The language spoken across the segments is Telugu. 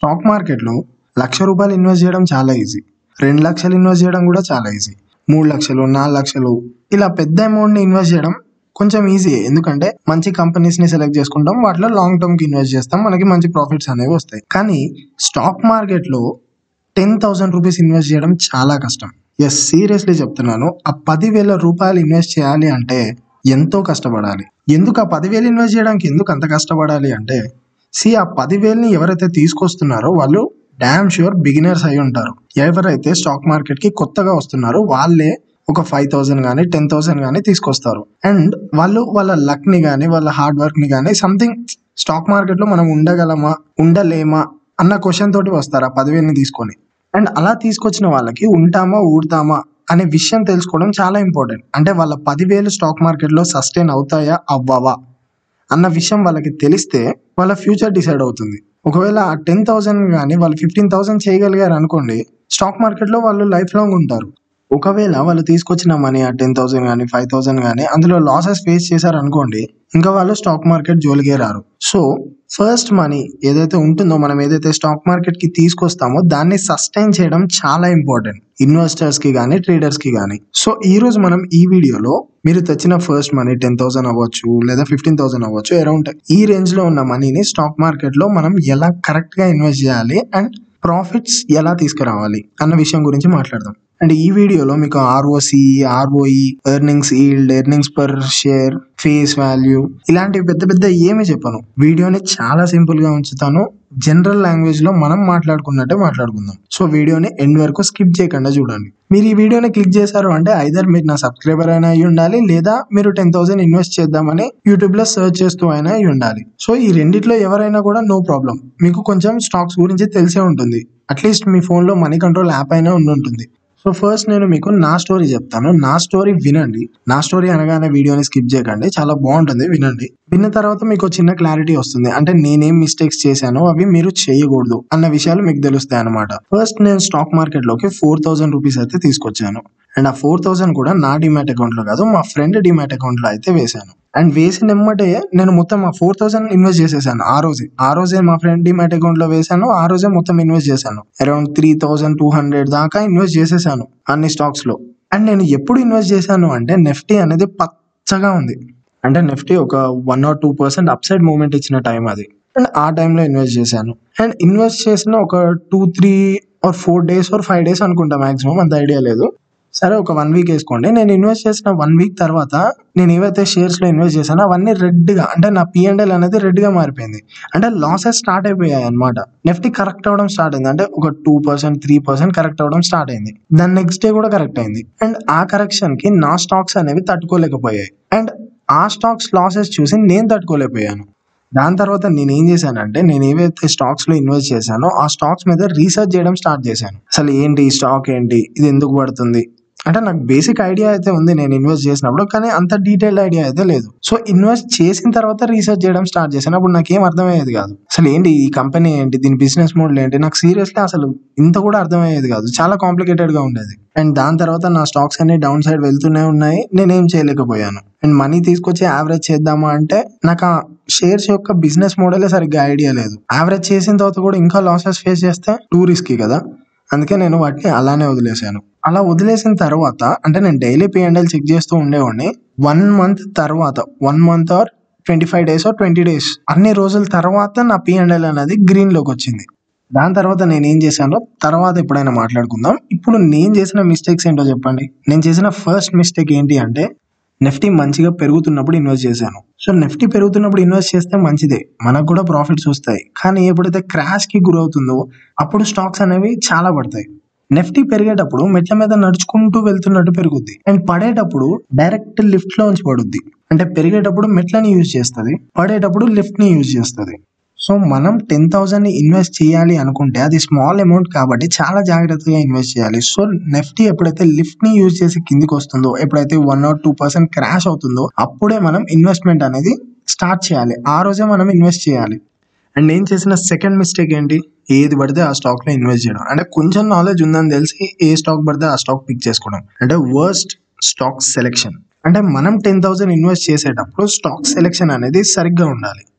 స్టాక్ మార్కెట్లో లక్ష రూపాయలు ఇన్వెస్ట్ చేయడం చాలా ఈజీ రెండు లక్షలు ఇన్వెస్ట్ చేయడం కూడా చాలా ఈజీ మూడు లక్షలు నాలుగు లక్షలు ఇలా పెద్ద అమౌంట్ని ఇన్వెస్ట్ చేయడం కొంచెం ఈజీ ఎందుకంటే మంచి కంపెనీస్ని సెలెక్ట్ చేసుకుంటాం వాటిలో లాంగ్ టర్మ్కి ఇన్వెస్ట్ చేస్తాం మనకి మంచి ప్రాఫిట్స్ అనేవి వస్తాయి కానీ స్టాక్ మార్కెట్లో టెన్ థౌసండ్ రూపీస్ ఇన్వెస్ట్ చేయడం చాలా కష్టం ఎస్ సీరియస్లీ చెప్తున్నాను ఆ పదివేల రూపాయలు ఇన్వెస్ట్ చేయాలి అంటే ఎంతో కష్టపడాలి ఎందుకు ఆ పదివేలు ఇన్వెస్ట్ చేయడానికి ఎందుకు అంత కష్టపడాలి అంటే సి ఆ పదివేలని ఎవరైతే తీసుకొస్తున్నారో వాళ్ళు డామ్ ష్యూర్ బిగినర్స్ అయి ఉంటారు ఎవరైతే స్టాక్ మార్కెట్ కి కొత్తగా వస్తున్నారో వాళ్ళే ఒక ఫైవ్ థౌసండ్ కానీ టెన్ థౌసండ్ కానీ తీసుకొస్తారు అండ్ వాళ్ళు వాళ్ళ లక్ ని కానీ వాళ్ళ హార్డ్ వర్క్ ని కానీ సంథింగ్ స్టాక్ మార్కెట్ లో మనం ఉండగలమా ఉండలేమా అన్న క్వశ్చన్ తోటి వస్తారు ఆ పదివేలని తీసుకొని అండ్ అలా తీసుకొచ్చిన వాళ్ళకి ఉంటామా ఊడతామా అనే విషయం తెలుసుకోవడం చాలా ఇంపార్టెంట్ అంటే వాళ్ళ పదివేలు స్టాక్ మార్కెట్లో సస్టైన్ అవుతాయా అవ్వవా అన్న విషయం వాళ్ళకి తెలిస్తే వాళ్ళ ఫ్యూచర్ డిసైడ్ అవుతుంది ఒకవేళ ఆ టెన్ థౌసండ్ కానీ వాళ్ళు ఫిఫ్టీన్ థౌసండ్ చేయగలిగారు అనుకోండి స్టాక్ మార్కెట్లో వాళ్ళు లైఫ్ లాంగ్ ఉంటారు ఒకవేళ వాళ్ళు తీసుకొచ్చిన మనీ ఆ టెన్ థౌసండ్ కానీ ఫైవ్ థౌసండ్ కానీ అందులో లాసెస్ ఫేస్ చేశారు అనుకోండి ఇంకా వాళ్ళు స్టాక్ మార్కెట్ జోలికే రారు సో ఫస్ట్ మనీ ఏదైతే ఉంటుందో మనం ఏదైతే స్టాక్ మార్కెట్ కి తీసుకొస్తామో దాన్ని సస్టైన్ చేయడం చాలా ఇంపార్టెంట్ ఇన్వెస్టర్స్ కి కానీ ట్రేడర్స్ కి కానీ సో ఈ రోజు మనం ఈ వీడియోలో మీరు తెచ్చిన ఫస్ట్ మనీ టెన్ థౌసండ్ అవ్వచ్చు లేదా ఫిఫ్టీన్ థౌసండ్ అవ్వచ్చు అరౌండ్ ఈ రేంజ్ లో ఉన్న మనీని స్టాక్ మార్కెట్ లో మనం ఎలా కరెక్ట్ గా ఇన్వెస్ట్ చేయాలి అండ్ ప్రాఫిట్స్ ఎలా తీసుకురావాలి అన్న విషయం గురించి మాట్లాడదాం అండ్ ఈ వీడియోలో మీకు ROC ROE earnings yield earnings per share face value ఇలాంటివి పెద్ద పెద్ద ఏమి చెప్పను వీడియోని చాలా సింపుల్ గా ఉంచుతాను జనరల్ లాంగ్వేజ్ లో మనం మాట్లాడుకున్నట్టే మాట్లాడుకుందాం సో వీడియోని ఎండ్ వరకు స్కిప్ చేయకుండా చూడండి మీరు ఈ వీడియోని క్లిక్ చేశారు అంటే ఐదర్ మీరు నా సబ్స్క్రైబర్ అయినా అయి ఉండాలి లేదా మీరు టెన్ థౌసండ్ ఇన్వెస్ట్ చేద్దామని యూట్యూబ్ లో సెర్చ్ చేస్తూ అయినా అయి ఉండాలి సో ఈ రెండిట్లో ఎవరైనా కూడా నో ప్రాబ్లం మీకు కొంచెం స్టాక్స్ గురించి తెలిసే ఉంటుంది అట్లీస్ట్ మీ ఫోన్ లో మనీ కంట్రోల్ యాప్ అయినా ఉండి ఉంటుంది సో ఫస్ట్ నేను మీకు నా స్టోరీ చెప్తాను నా స్టోరీ వినండి నా స్టోరీ అనగానే వీడియోని స్కిప్ చేయకండి చాలా బాగుంటుంది వినండి విన్న తర్వాత మీకు ఒక చిన్న క్లారిటీ వస్తుంది అంటే నేనేం మిస్టేక్స్ చేశానో అవి మీరు చేయకూడదు అన్న విషయాలు మీకు తెలుస్తాయి అనమాట ఫస్ట్ నేను స్టాక్ మార్కెట్ లోకి ఫోర్ థౌసండ్ రూపీస్ అయితే తీసుకొచ్చాను అండ్ ఆ ఫోర్ థౌసండ్ కూడా నా డిమాట్ అకౌంట్ లో కాదు మా ఫ్రెండ్ డిమాట్ అకౌంట్ లో అయితే వేశాను అండ్ వేసిన ఎమ్మటే నేను మొత్తం ఆ ఫోర్ థౌసండ్ ఇన్వెస్ట్ చేసేసాను ఆ రోజే ఆ రోజే మా ఫ్రెండ్ డిమాట్ అకౌంట్ లో వేశాను ఆ రోజే మొత్తం ఇన్వెస్ట్ చేశాను around three thousand two hundred దాకా ఇన్వెస్ట్ చేసేసాను అన్ని స్టాక్స్ లో అండ్ నేను ఎప్పుడు ఇన్వెస్ట్ చేశాను అంటే నెఫ్టీ అనేది పచ్చగా ఉంది అంటే నిఫ్టీ ఒక one or two percent upside movement ఇచ్చిన టైం అది అండ్ ఆ టైంలో ఇన్వెస్ట్ చేశాను అండ్ ఇన్వెస్ట్ చేసిన ఒక two three or four days or five days అనుకుంటా మాక్సిమం అంత ఐడియా లేదు సరే ఒక వన్ వీక్ వేసుకోండి నేను ఇన్వెస్ట్ చేసిన వన్ వీక్ తర్వాత నేను ఏవైతే షేర్స్ లో ఇన్వెస్ట్ చేశానో అవన్నీ రెడ్ గా అంటే నా పిఎండ్ఎల్ అనేది రెడ్ గా మారిపోయింది అంటే లాసెస్ స్టార్ట్ అయిపోయాయి అనమాట నిఫ్టీ కరెక్ట్ అవడం స్టార్ట్ అయింది అంటే ఒక two percent three percent correct అవడం స్టార్ట్ అయింది దాని నెక్స్ట్ డే కూడా కరెక్ట్ అయింది అండ్ ఆ కరెక్షన్ కి నా స్టాక్స్ అనేవి తట్టుకోలేకపోయాయి అండ్ ఆ స్టాక్స్ లాసెస్ చూసి నేను తట్టుకోలేకపోయాను దాని తర్వాత నేను ఏం చేశానంటే నేను ఏవైతే స్టాక్స్ లో ఇన్వెస్ట్ చేశానో ఆ స్టాక్స్ మీద రీసెర్చ్ చేయడం స్టార్ట్ చేశాను అసలు ఏంటి ఈ స్టాక్ ఏంటి ఇది ఎందుకు పడుతుంది అంటే నాకు బేసిక్ ఐడియా అయితే ఉంది నేను ఇన్వెస్ట్ చేసినప్పుడు కానీ అంత డీటెయిల్డ్ ఐడియా అయితే లేదు సో ఇన్వెస్ట్ చేసిన తర్వాత రీసెర్చ్ చేయడం స్టార్ట్ చేశాను అప్పుడు నాకు ఏం అర్థమయ్యేది కాదు అసలు ఏంటి ఈ కంపెనీ ఏంటి దీని బిజినెస్ మోడల్ ఏంటి నాకు సీరియస్లీ అసలు ఇంత కూడా అర్థమయ్యేది కాదు చాలా కాంప్లికేటెడ్ గా ఉండేది అండ్ దాని తర్వాత నా స్టాక్స్ అన్ని డౌన్ సైడ్ వెళ్తూనే ఉన్నాయి నేనేం చేయలేకపోయాను అండ్ మనీ తీసుకొచ్చి యావరేజ్ చేద్దామా అంటే నాకు ఆ షేర్స్ యొక్క బిజినెస్ మోడలే సరిగ్గా ఐడియా లేదు యావరేజ్ చేసిన తర్వాత కూడా ఇంకా లాసెస్ ఫేస్ చేస్తే టూ రిస్కీ కదా అందుకే నేను వాటిని అలానే వదిలేశాను అలా వదిలేసిన తర్వాత అంటే నేను డైలీ పిఎండ్ఎల్ చెక్ చేస్తూ ఉండేవాడిని వన్ మంత్ తర్వాత one month or twenty five days or twenty days అన్ని రోజుల తర్వాత నా పిఎండ్ఎల్ అనేది గ్రీన్ లోకి వచ్చింది దాని తర్వాత నేను ఏం చేశానో తర్వాత ఎప్పుడైనా మాట్లాడుకుందాం ఇప్పుడు నేను చేసిన మిస్టేక్స్ ఏంటో చెప్పండి నేను చేసిన ఫస్ట్ మిస్టేక్ ఏంటి అంటే నెఫ్టీ మంచిగా పెరుగుతున్నప్పుడు ఇన్వెస్ట్ చేశాను సో నెఫ్టీ పెరుగుతున్నప్పుడు ఇన్వెస్ట్ చేస్తే మంచిదే మనకు కూడా ప్రాఫిట్స్ వస్తాయి కానీ ఎప్పుడైతే క్రాష్ కి గురవుతుందో అప్పుడు స్టాక్స్ అనేవి చాలా పడతాయి నెఫ్టీ పెరిగేటప్పుడు మెట్ల మీద నడుచుకుంటూ వెళ్తున్నట్టు పెరుగుద్ది అండ్ పడేటప్పుడు డైరెక్ట్ లిఫ్ట్ లోంచి పడుద్ది అంటే పెరిగేటప్పుడు మెట్లని యూజ్ చేస్తుంది పడేటప్పుడు లిఫ్ట్ ని యూజ్ చేస్తుంది సో మనం టెన్ థౌసండ్ ని ఇన్వెస్ట్ చేయాలి అనుకుంటే అది స్మాల్ అమౌంట్ కాబట్టి చాలా జాగ్రత్తగా ఇన్వెస్ట్ చేయాలి సో నెఫ్టీ ఎప్పుడైతే లిఫ్ట్ ని యూజ్ చేసి కిందికి వస్తుందో ఎప్పుడైతే one or two percent crash అవుతుందో అప్పుడే మనం ఇన్వెస్ట్మెంట్ అనేది స్టార్ట్ చేయాలి ఆ రోజే మనం ఇన్వెస్ట్ చేయాలి అండ్ నేను చేసిన సెకండ్ మిస్టేక్ ఏంటి ఏది పడితే ఆ స్టాక్ లో ఇన్వెస్ట్ చేయడం అంటే కొంచెం నాలెడ్జ్ ఉందని తెలిసి ఏ స్టాక్ పడితే ఆ స్టాక్ పిక్ చేసుకోవడం అంటే వర్స్ట్ స్టాక్ సెలెక్షన్ అంటే మనం టెన్ థౌసండ్ ఇన్వెస్ట్ చేసేటప్పుడు స్టాక్ సెలెక్షన్ అనేది సరిగ్గా ఉండాలి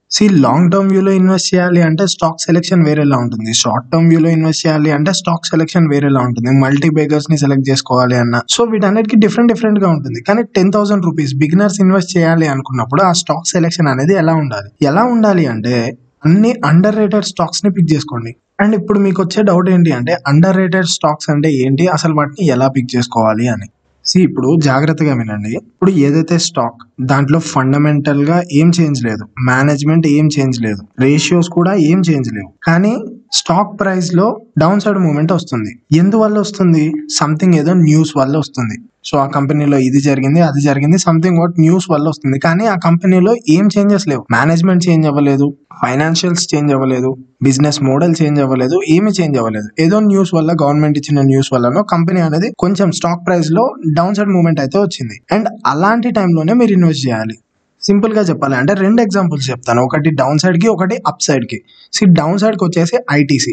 సి లాంగ్ టర్మ్ వ్యూలో ఇన్వెస్ట్ చేయాలి అంటే స్టాక్ సెలెక్షన్ వేరేలా ఉంటుంది షార్ట్ టర్మ్ వ్యూలో ఇన్వెస్ట్ చేయాలి అంటే స్టాక్ సెలెక్షన్ వేరేలా ఉంటుంది మల్టీ బేగర్స్ ని సెలెక్ట్ చేసుకోవాలి అన్న సో వీటన్నిటికీ డిఫరెంట్ డిఫరెంట్ గా ఉంటుంది కానీ ten thousand rupees beginners invest చేయాలి అనుకున్నప్పుడు ఆ స్టాక్ సెలెక్షన్ అనేది ఎలా ఉండాలి ఎలా ఉండాలి అంటే అన్ని అండర్ రేటెడ్ స్టాక్స్ ని పిక్ చేసుకోండి అండ్ ఇప్పుడు మీకు వచ్చే డౌట్ ఏంటి అంటే అండర్ రేటెడ్ స్టాక్స్ అంటే ఏంటి అసలు వాటిని ఎలా పిక్ చేసుకోవాలి అని సి ఇప్పుడు జాగ్రత్తగా వినండి ఇప్పుడు ఏదైతే స్టాక్ దాంట్లో ఫండమెంటల్ గా ఏం చేంజ్ లేదు మేనేజ్మెంట్ ఏం చేంజ్ లేదు రేషియోస్ కూడా ఏం చేంజ్ లేవు కానీ స్టాక్ ప్రైస్ లో డౌన్ సైడ్ మూమెంట్ వస్తుంది ఎందువల్ల వస్తుంది సంథింగ్ ఏదో న్యూస్ వల్ల వస్తుంది సో ఆ కంపెనీలో ఇది జరిగింది అది జరిగింది సంథింగ్ వాట్ న్యూస్ వల్ల వస్తుంది కానీ ఆ కంపెనీలో ఏం చేంజెస్ లేవు మేనేజ్మెంట్ చేంజ్ అవ్వలేదు ఫైనాన్షియల్స్ చేంజ్ అవ్వలేదు బిజినెస్ మోడల్ చేంజ్ అవ్వలేదు ఏమీ చేంజ్ అవ్వలేదు ఏదో న్యూస్ వల్ల గవర్నమెంట్ ఇచ్చిన న్యూస్ వల్లనో కంపెనీ అనేది కొంచెం స్టాక్ ప్రైస్ లో డౌన్ సైడ్ మూమెంట్ అయితే వచ్చింది అండ్ అలాంటి టైంలోనే మీరు ఇన్వెస్ట్ చేయాలి సింపుల్ గా చెప్పాలి అంటే రెండు ఎగ్జాంపుల్స్ చెప్తాను ఒకటి డౌన్ సైడ్ కి ఒకటి అప్ సైడ్ కి సి డౌన్ సైడ్ కి వచ్చేసి ఐటీసీ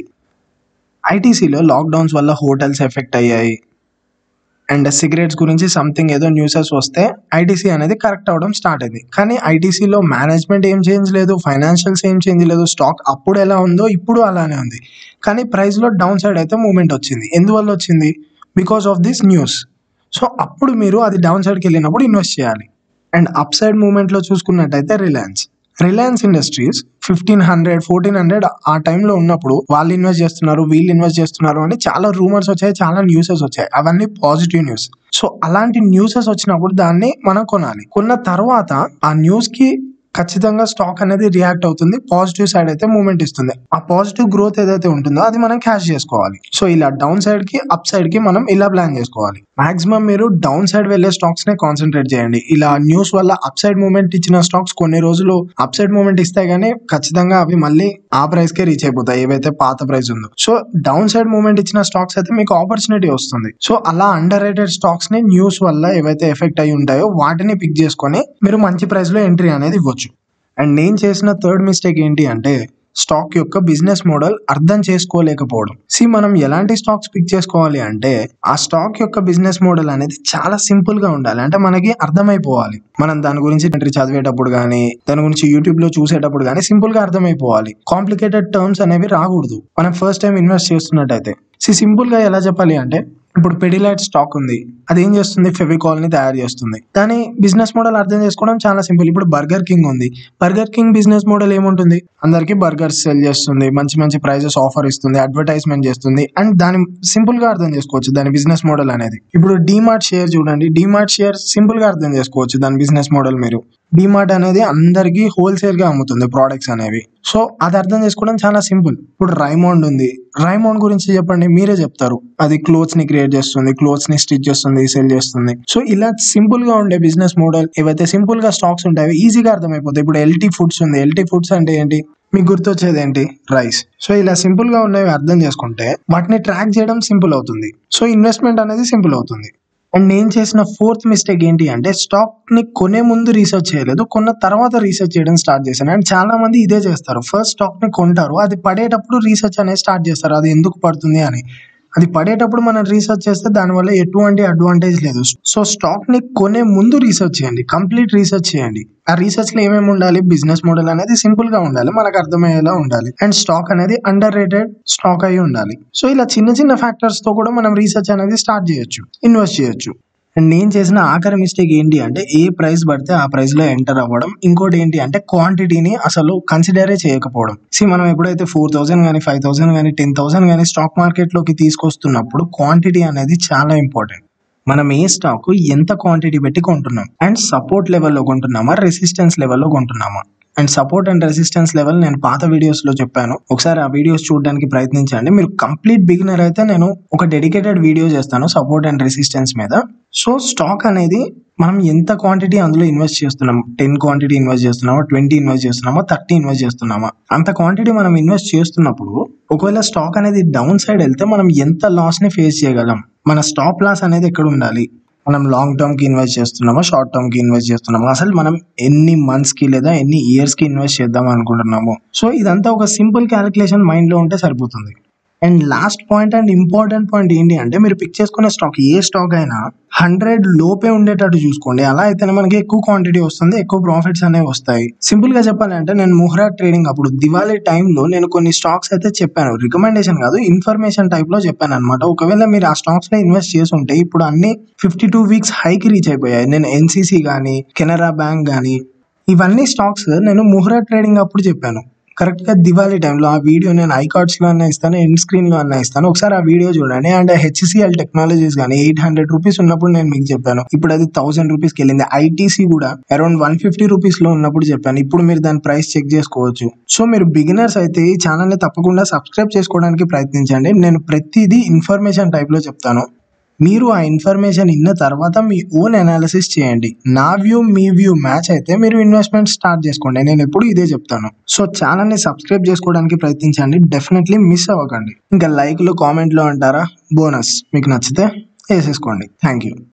ఐటీసీలో లాక్డౌన్స్ వల్ల హోటల్స్ ఎఫెక్ట్ అయ్యాయి అండ్ సిగరెట్స్ గురించి సంథింగ్ ఏదో న్యూసెస్ వస్తే ఐటీసీ అనేది కరెక్ట్ అవ్వడం స్టార్ట్ అయింది కానీ ఐటీసీలో మేనేజ్మెంట్ ఏం చేంజ్ లేదు ఫైనాన్షియల్స్ ఏం చేంజ్ లేదు స్టాక్ అప్పుడు ఎలా ఉందో ఇప్పుడు అలానే ఉంది కానీ ప్రైస్లో డౌన్ సైడ్ అయితే మూమెంట్ వచ్చింది ఎందువల్ల వచ్చింది because of this news so అప్పుడు మీరు అది డౌన్ సైడ్కి వెళ్ళినప్పుడు ఇన్వెస్ట్ చేయాలి అండ్ అప్ సైడ్ మూమెంట్లో చూసుకున్నట్టయితే Reliance Reliance Industries fifteen hundred fourteen hundred ఆ టైంలో ఉన్నప్పుడు వాళ్ళు ఇన్వెస్ట్ చేస్తున్నారు వీళ్ళు ఇన్వెస్ట్ చేస్తున్నారు అని చాలా రూమర్స్ వచ్చాయి చాలా న్యూసెస్ వచ్చాయి అవన్నీ పాజిటివ్ న్యూస్ సో అలాంటి న్యూసెస్ వచ్చినప్పుడు దాన్ని మనం కొనాలి కొన్న తర్వాత ఆ న్యూస్ కి ఖచ్చితంగా స్టాక్ అనేది రియాక్ట్ అవుతుంది పాజిటివ్ సైడ్ అయితే మూమెంట్ ఇస్తుంది ఆ పాజిటివ్ గ్రోత్ ఏదైతే ఉంటుందో అది మనం క్యాష్ చేసుకోవాలి సో ఇలా డౌన్ సైడ్ కి అప్ సైడ్ కి మనం ఇలా ప్లాన్ చేసుకోవాలి మాక్సిమం మీరు డౌన్ సైడ్ వెళ్ళే స్టాక్స్ నే కాన్సన్ట్రేట్ చేయండి ఇలా న్యూస్ వల్ల అప్ సైడ్ మూమెంట్ ఇచ్చిన స్టాక్స్ కొన్ని రోజులు అప్ సైడ్ మూమెంట్ ఇస్తాయి కానీ ఖచ్చితంగా అవి మళ్ళీ ఆ ప్రైస్ కే రీచ్ అయిపోతాయి ఏవైతే పాత ప్రైస్ ఉందో సో డౌన్ సైడ్ మూమెంట్ ఇచ్చిన స్టాక్స్ అయితే మీకు ఆపర్చునిటీ వస్తుంది సో అలా అండర్ రేటెడ్ స్టాక్స్ ని న్యూస్ వల్ల ఏవైతే ఎఫెక్ట్ అయి ఉంటాయో వాటిని పిక్ చేసుకొని మీరు మంచి ప్రైస్ లో ఎంట్రీ అనేది ఇవ్వచ్చు అండ్ నేను చేసిన థర్డ్ మిస్టేక్ ఏంటి అంటే స్టాక్ యొక్క బిజినెస్ మోడల్ అర్థం చేసుకోలేకపోవడం సి మనం ఎలాంటి స్టాక్స్ పిక్ చేసుకోవాలి అంటే ఆ స్టాక్ యొక్క బిజినెస్ మోడల్ అనేది చాలా సింపుల్ గా ఉండాలి అంటే మనకి అర్థమైపోవాలి మనం దాని గురించి ఎంట్రీ చదివేటప్పుడు కానీ దాని గురించి యూట్యూబ్ లో చూసేటప్పుడు కానీ సింపుల్ గా అర్థమైపోవాలి కాంప్లికేటెడ్ టర్మ్స్ అనేవి రాకూడదు మనం ఫస్ట్ టైం ఇన్వెస్ట్ చేస్తున్నట్టయితే సి సింపుల్ గా ఎలా చెప్పాలి అంటే ఇప్పుడు పెడిలైట్ స్టాక్ ఉంది అది ఏం చేస్తుంది ఫెవికాల్ ని తయారు చేస్తుంది దాని బిజినెస్ మోడల్ అర్థం చేసుకోవడం చాలా సింపుల్ ఇప్పుడు బర్గర్ కింగ్ ఉంది బర్గర్ కింగ్ బిజినెస్ మోడల్ ఏముంటుంది అందరికి బర్గర్స్ సెల్ చేస్తుంది మంచి మంచి ప్రైజెస్ ఆఫర్ ఇస్తుంది అడ్వర్టైజ్మెంట్ చేస్తుంది అండ్ దాని సింపుల్ గా అర్థం చేసుకోవచ్చు దాని బిజినెస్ మోడల్ అనేది ఇప్పుడు డిమార్ట్ షేర్ చూడండి డిమార్ట్ షేర్ సింపుల్ గా అర్థం చేసుకోవచ్చు దాని బిజినెస్ మోడల్ మీరు డిమార్ట్ అనేది అందరికి హోల్సేల్ గా అమ్ముతుంది ప్రోడక్ట్స్ అనేవి సో అది అర్థం చేసుకోవడం చాలా సింపుల్ ఇప్పుడు రైమౌండ్ ఉంది రైమౌండ్ గురించి చెప్పండి మీరే చెప్తారు అది క్లోత్స్ ని క్రియేట్ చేస్తుంది క్లోత్స్ ని స్టిచ్ చేస్తుంది సెల్ చేస్తుంది సో ఇలా సింపుల్ గా ఉండే బిజినెస్ మోడల్ ఏవైతే సింపుల్ గా స్టాక్స్ ఉంటాయో ఈజీగా అర్థమైపోతాయి ఇప్పుడు ఎల్టీ ఫుడ్స్ ఉంది ఎల్టీ ఫుడ్స్ అంటే ఏంటి మీకు గుర్తొచ్చేది ఏంటి రైస్ సో ఇలా సింపుల్ గా ఉన్నవి అర్థం చేసుకుంటే వాటిని ట్రాక్ చేయడం సింపుల్ అవుతుంది సో ఇన్వెస్ట్మెంట్ అనేది సింపుల్ అవుతుంది అండ్ నేను చేసిన ఫోర్త్ మిస్టేక్ ఏంటి అంటే స్టాక్ ని కొనే ముందు రీసెర్చ్ చేయలేదు కొన్న తర్వాత రీసెర్చ్ చేయడం స్టార్ట్ చేశాను అండ్ చాలా మంది ఇదే చేస్తారు ఫస్ట్ స్టాక్ ని కొంటారు అది పడేటప్పుడు రీసెర్చ్ అనేది స్టార్ట్ చేస్తారు అది ఎందుకు పడుతుంది అని అది పడేటప్పుడు మనం రీసెర్చ్ చేస్తే దానివల్ల ఎటువంటి అడ్వాంటేజ్ లేదు సో స్టాక్ ని కొనే ముందు రీసెర్చ్ చేయండి కంప్లీట్ రీసెర్చ్ చేయండి ఆ రీసెర్చ్ లో ఏమేమి ఉండాలి బిజినెస్ మోడల్ అనేది సింపుల్ గా ఉండాలి మనకు అర్థమయ్యేలా ఉండాలి అండ్ స్టాక్ అనేది అండర్ రేటెడ్ స్టాక్ అయి ఉండాలి సో ఇలా చిన్న చిన్న ఫ్యాక్టర్స్ తో కూడా మనం రీసెర్చ్ అనేది స్టార్ట్ చేయొచ్చు ఇన్వెస్ట్ చేయొచ్చు అండ్ నేను చేసిన ఆఖరి మిస్టేక్ ఏంటి అంటే ఏ ప్రైస్ పడితే ఆ ప్రైస్ లో ఎంటర్ అవ్వడం ఇంకోటి ఏంటి అంటే క్వాంటిటీని అసలు కన్సిడరే చేయకపోవడం సి మనం ఎప్పుడైతే ఫోర్ థౌసండ్ కానీ ఫైవ్ థౌసండ్ కానీ టెన్ థౌసండ్ కానీ స్టాక్ మార్కెట్ లోకి తీసుకొస్తున్నప్పుడు క్వాంటిటీ అనేది చాలా ఇంపార్టెంట్ మనం ఏ స్టాక్ ఎంత క్వాంటిటీ పెట్టి కొంటున్నాం అండ్ సపోర్ట్ లెవెల్లో కొంటున్నామా రెసిస్టెన్స్ లెవెల్లో కొంటున్నామా and support and resistance level నేను పాత వీడియోస్ లో చెప్పాను ఒకసారి ఆ వీడియోస్ చూడడానికి ప్రయత్నించండి మీరు కంప్లీట్ బిగినర్ అయితే నేను ఒక డెడికేటెడ్ వీడియో చేస్తాను సపోర్ట్ అండ్ రెసిస్టెన్స్ మీద సో స్టాక్ అనేది మనం ఎంత క్వాంటిటీ అందులో ఇన్వెస్ట్ చేస్తున్నాం టెన్ క్వాంటిటీ ఇన్వెస్ట్ చేస్తున్నామా ట్వంటీ ఇన్వెస్ట్ చేస్తున్నామా థర్టీ ఇన్వెస్ట్ చేస్తున్నామా అంత క్వాంటిటీ మనం ఇన్వెస్ట్ చేస్తున్నప్పుడు ఒకవేళ స్టాక్ అనేది డౌన్ సైడ్ వెళ్తే మనం ఎంత లాస్ ని ఫేస్ చేయగలం మన స్టాప్ లాస్ అనేది ఎక్కడ ఉండాలి మనం లాంగ్ టర్మ్ కి ఇన్వెస్ట్ చేస్తున్నామా షార్ట్ టర్మ్ కి ఇన్వెస్ట్ చేస్తున్నామా అసలు మనం ఎన్ని మంత్స్ కి లేదా ఎన్ని ఇయర్స్ కి ఇన్వెస్ట్ చేద్దాం అనుకుంటున్నాము సో ఇదంతా ఒక సింపుల్ క్యాలిక్యులేషన్ మైండ్ లో ఉంటే సరిపోతుంది and last point and important point ఏంటి అంటే మీరు పిక్ చేసుకునే స్టాక్ ఏ స్టాక్ అయినా హండ్రెడ్ లోపే ఉండేటట్టు చూసుకోండి అలా అయితేనే మనకి ఎక్కువ క్వాంటిటీ వస్తుంది ఎక్కువ ప్రాఫిట్స్ అనేవి వస్తాయి సింపుల్ గా చెప్పాలంటే నేను ముహ్రా ట్రేడింగ్ అప్పుడు దివాళీ టైంలో నేను కొన్ని స్టాక్స్ అయితే చెప్పాను రికమెండేషన్ కాదు ఇన్ఫర్మేషన్ టైప్ లో చెప్పాను అనమాట ఒకవేళ మీరు ఆ స్టాక్స్ లో ఇన్వెస్ట్ చేసి ఉంటే ఇప్పుడు అన్ని ఫిఫ్టీ టూ వీక్స్ హైకి రీచ్ అయిపోయాయి నేను ఎన్సీసీ కానీ కెనరా బ్యాంక్ కానీ ఇవన్నీ స్టాక్స్ నేను ముహ్రా ట్రేడింగ్ అప్పుడు చెప్పాను కరెక్ట్ గా దివాళీ టైంలో ఆ వీడియో నేను ఐకార్డ్స్ లో అన్న ఇస్తాను ఎండ్ స్క్రీన్ లో అన్న ఇస్తాను ఒకసారి ఆ వీడియో చూడండి అండ్ హెచ్సిఎల్ టెక్నాలజీస్ కానీ ఎయిట్ హండ్రెడ్ రూపీస్ ఉన్నప్పుడు నేను మీకు చెప్పాను ఇప్పుడు అది థౌసండ్ రూపీస్కి వెళ్ళింది ఐటీసీ కూడా అరౌండ్ వన్ ఫిఫ్టీ రూపీస్ లో ఉన్నప్పుడు చెప్పాను ఇప్పుడు మీరు దాని ప్రైస్ చెక్ చేసుకోవచ్చు సో మీరు బిగినర్స్ అయితే ఈ ఛానల్ ని తప్పకుండా సబ్స్క్రైబ్ చేసుకోవడానికి ప్రయత్నించండి నేను ప్రతిదీ ఇన్ఫర్మేషన్ టైప్ లో చెప్తాను మీరు ఆ ఇన్ఫర్మేషన్ ఇన్న తర్వాత మీ ఓన్ అనాలిసిస్ చేయండి నా వ్యూ మీ వ్యూ మ్యాచ్ అయితే మీరు ఇన్వెస్ట్మెంట్ స్టార్ట్ చేసుకోండి నేను ఎప్పుడు ఇదే చెప్తాను సో ఛానల్ ని సబ్స్క్రైబ్ చేసుకోవడానికి ప్రయత్నించండి డెఫినెట్లీ మిస్ అవ్వకండి ఇంకా లైక్లు కామెంట్లు అంటారా బోనస్ మీకు నచ్చితే వేసేసుకోండి థ్యాంక్ యూ